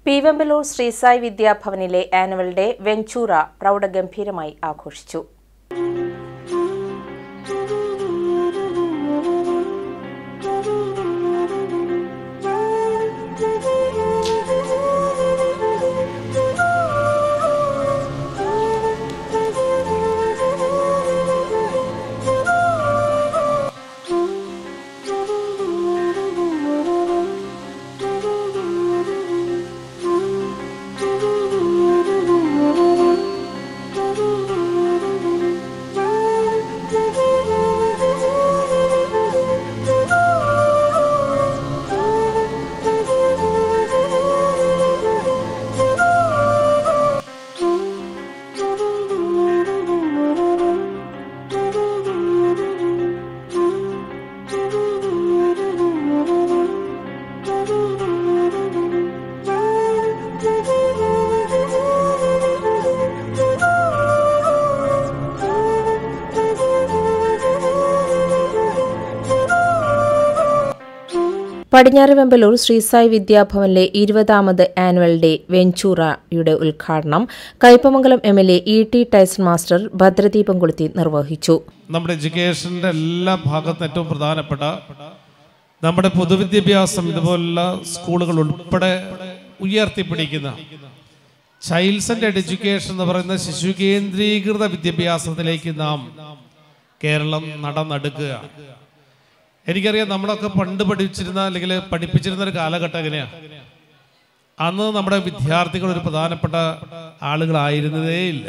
പീവമ്പലൂർ ശ്രീസായി വിദ്യാഭവനിലെ annual day വെഞ്ചൂറ പ്രൗഢഗംഭീരമായി ആഘോഷിച്ചു പടിഞ്ഞാറ് വെമ്പലൂർ ശ്രീസായി വിദ്യാഭവനിലെ ഇരുപതാമത് ആനുവൽ ഡേ വെഞ്ചൂറയുടെ ഉദ്ഘാടനം Kaipamangalam M L A E T Tyson master ഭദ്രദീപം കൊളുത്തി നിർവഹിച്ചു നമ്മുടെ എഡ്യൂക്കേഷൻ്റെ എല്ലാ ഭാഗത്തും ഏറ്റവും പ്രധാനപ്പെട്ട നമ്മുടെ പൊതുവിദ്യാഭ്യാസം ഇതുപോലുള്ള സ്കൂളുകൾ ഉൾപ്പെടെ ഉയർത്തിപ്പിടിക്കുന്ന ചൈൽഡ്സ് ആൻഡ് എഡ്യൂക്കേഷൻ എന്ന് പറയുന്ന ശിശു കേന്ദ്രീകൃത വിദ്യാഭ്യാസത്തിലേക്ക് നാം കേരളം നടന്നെടുക്കുകയാണ് എനിക്കറിയാം നമ്മളൊക്കെ പണ്ട് പഠിച്ചിരുന്ന അല്ലെങ്കിൽ പഠിപ്പിച്ചിരുന്ന ഒരു കാലഘട്ടം എങ്ങനെയാണ് അന്ന് നമ്മുടെ വിദ്യാർത്ഥികൾ ഒരു പ്രധാനപ്പെട്ട ആളുകളായിരുന്നതേ ഇല്ല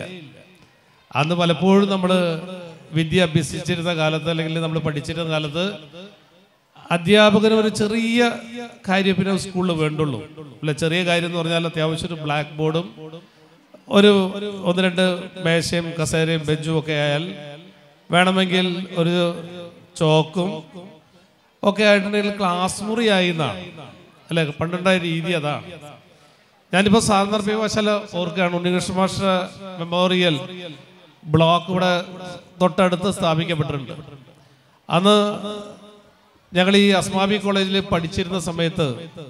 അന്ന് പലപ്പോഴും നമ്മൾ വിദ്യ അഭ്യസിച്ചിരുന്ന കാലത്ത് അല്ലെങ്കിൽ നമ്മൾ പഠിച്ചിരുന്ന കാലത്ത് അധ്യാപകന് ഒരു ചെറിയ കാര്യം പിന്നെ സ്കൂളിൽ വേണ്ടുള്ളൂ അല്ല ചെറിയ കാര്യം എന്ന് പറഞ്ഞാൽ അത്യാവശ്യം ഒരു ബ്ലാക്ക് ബോർഡും ഒരു ഒന്ന് രണ്ട് മേശയും കസേരയും ബെഞ്ചും ഒക്കെ ആയാൽ വേണമെങ്കിൽ ഒരു ചോക്കും ഒക്കെ ആയിട്ടുണ്ടെങ്കിൽ ക്ലാസ് മുറിയായി എന്നാണ് അല്ലെ പണ്ടുണ്ടായ രീതി അതാണ് ഞാനിപ്പോൾ സാന്ദർഭികവശാൽ ഓർക്കുകയാണ് ഉണ്ണികൃഷ്ണ മാസ്റ്റർ മെമ്മോറിയൽ ബ്ലോക്ക് ഇവിടെ തൊട്ടടുത്ത് സ്ഥാപിക്കപ്പെട്ടിട്ടുണ്ട് അന്ന് ഞങ്ങൾ ഈ അസ്മാബി കോളേജിൽ പഠിച്ചിരുന്ന സമയത്ത്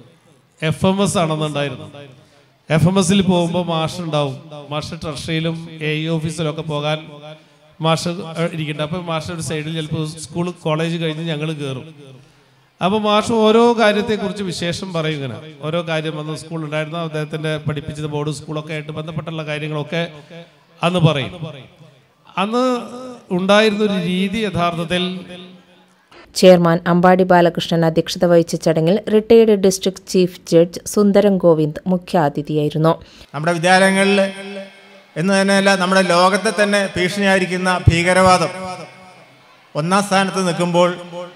എഫ് എം എസ് ആണെന്നുണ്ടായിരുന്നു എഫ് എം എസിൽ പോകുമ്പോൾ മാഷ് ഉണ്ടാവും മാഷ് ട്രഷറിയിലും എ ഇ ഓഫീസിലും ഒക്കെ പോകാൻ മാഷ് ഇരിക്കുന്നുണ്ട് അപ്പം മാഷ് ഒരു സൈഡിൽ ചിലപ്പോൾ സ്കൂൾ കോളേജ് കഴിഞ്ഞ് ഞങ്ങൾ കയറും അപ്പോൾ മാഷ് ഓരോ കാര്യത്തെക്കുറിച്ച് വിശേഷം പറയും ഇങ്ങനെ ഓരോ കാര്യം അന്ന് സ്കൂൾ ഉണ്ടായിരുന്ന അദ്ദേഹത്തിന്റെ പഠിപ്പിച്ചത് ബോർഡ് സ്കൂളൊക്കെ ആയിട്ട് ബന്ധപ്പെട്ടുള്ള കാര്യങ്ങളൊക്കെ അന്ന് പറയും അന്ന് ഉണ്ടായിരുന്ന ഒരു രീതി യഥാർത്ഥത്തിൽ ചെയർമാൻ അമ്പാടി ബാലകൃഷ്ണൻ അധ്യക്ഷത വഹിച്ച ചടങ്ങിൽ retired district chief judge Sundaram Govind മുഖ്യാതിഥിയായിരുന്നു നമ്മുടെ വിദ്യാലയങ്ങളിൽ എന്ന് തന്നെയല്ല നമ്മുടെ ലോകത്തെ തന്നെ ഭീഷണിയായിരിക്കുന്ന ഭീകരവാദം ഒന്നാം സ്ഥാനത്ത് നിൽക്കുമ്പോൾ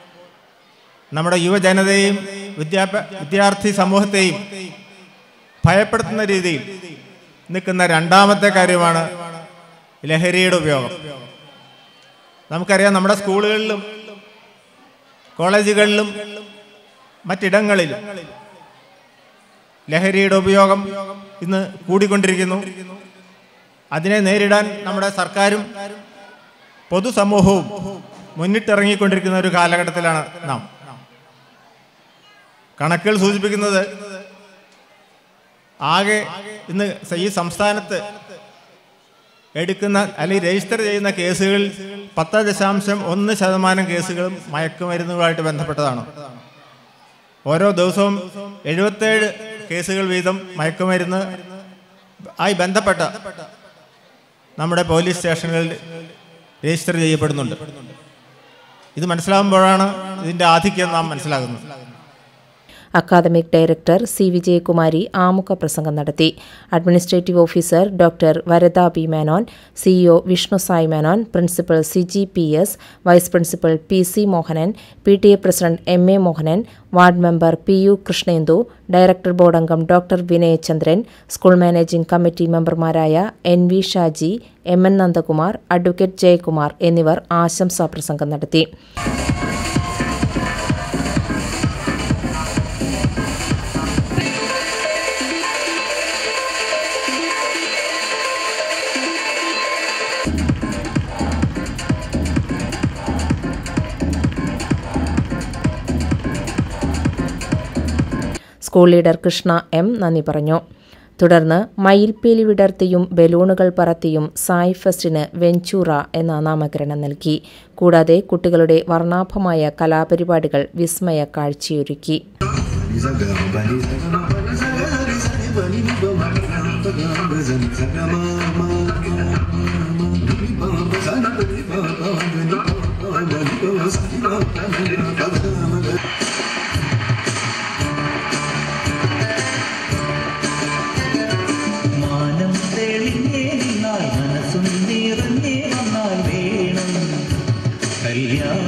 നമ്മുടെ യുവജനതയും വിദ്യാഭ്യാ വിദ്യാർത്ഥി സമൂഹത്തെയും ഭയപ്പെടുത്തുന്ന രീതിയിൽ നിൽക്കുന്ന രണ്ടാമത്തെ കാര്യമാണ് ലഹരിയുടെ ഉപയോഗം നമുക്കറിയാം നമ്മുടെ സ്കൂളുകളിലും കോളേജുകളിലും മറ്റിടങ്ങളിലും ലഹരിയുടെ ഉപയോഗം ഇന്ന് കൂടിക്കൊണ്ടിരിക്കുന്നു അതിനെ നേരിടാൻ നമ്മുടെ സർക്കാരും പൊതുസമൂഹവും മുന്നിട്ടിറങ്ങിക്കൊണ്ടിരിക്കുന്ന ഒരു കാലഘട്ടത്തിലാണ് നാം കണക്കുകൾ സൂചിപ്പിക്കുന്നത് ആകെ ഇന്ന് ഈ സംസ്ഥാനത്ത് എടുക്കുന്ന അല്ലെങ്കിൽ രജിസ്റ്റർ ചെയ്യുന്ന കേസുകൾ പത്ത് ദശാംശം ഒന്ന് ശതമാനം കേസുകളും മയക്കുമരുന്നുകളായിട്ട് ബന്ധപ്പെട്ടതാണ് ഓരോ ദിവസവും എഴുപത്തേഴ് കേസുകൾ വീതം മയക്കുമരുന്ന് ആയി ബന്ധപ്പെട്ട നമ്മുടെ പോലീസ് സ്റ്റേഷനുകളിൽ രജിസ്റ്റർ ചെയ്യപ്പെടുന്നുണ്ട് ഇത് മനസ്സിലാകുമ്പോഴാണ് ഇതിൻ്റെ ആധിക്യം നാം മനസ്സിലാകുന്നത് അക്കാദമിക് ഡയറക്ടർ സി വിജയകുമാരി ആമുഖ പ്രസംഗം നടത്തി administrative officer doctor Varada P Menon CEO Vishnu Sai Menon principal C G P S vice principal P C Mohanan P T A president M A Mohanan ward member P U Krishnendu director board അംഗം doctor Vinayachandran school managing committee മെമ്പർമാരായ N V Shaji M N Nandakumar advocate Jayakumar എന്നിവർ ആശംസാ പ്രസംഗം നടത്തി school leader Krishna M നന്ദി പറഞ്ഞു തുടർന്ന് മയിൽപ്പീലി വിടർത്തിയും ബലൂണുകൾ പറത്തിയും സായ് ഫെസ്റ്റിന് വെഞ്ചൂറ എന്ന നാമകരണം നൽകി കൂടാതെ കുട്ടികളുടെ വർണ്ണാഭമായ കലാപരിപാടികൾ വിസ്മയ കാഴ്ചയൊരുക്കി മാനം തെളിഞ്ഞേ നിന്നാൽ മനസ്സും നിറഞ്ഞേ വന്നാൽ വേണം കല്യാണം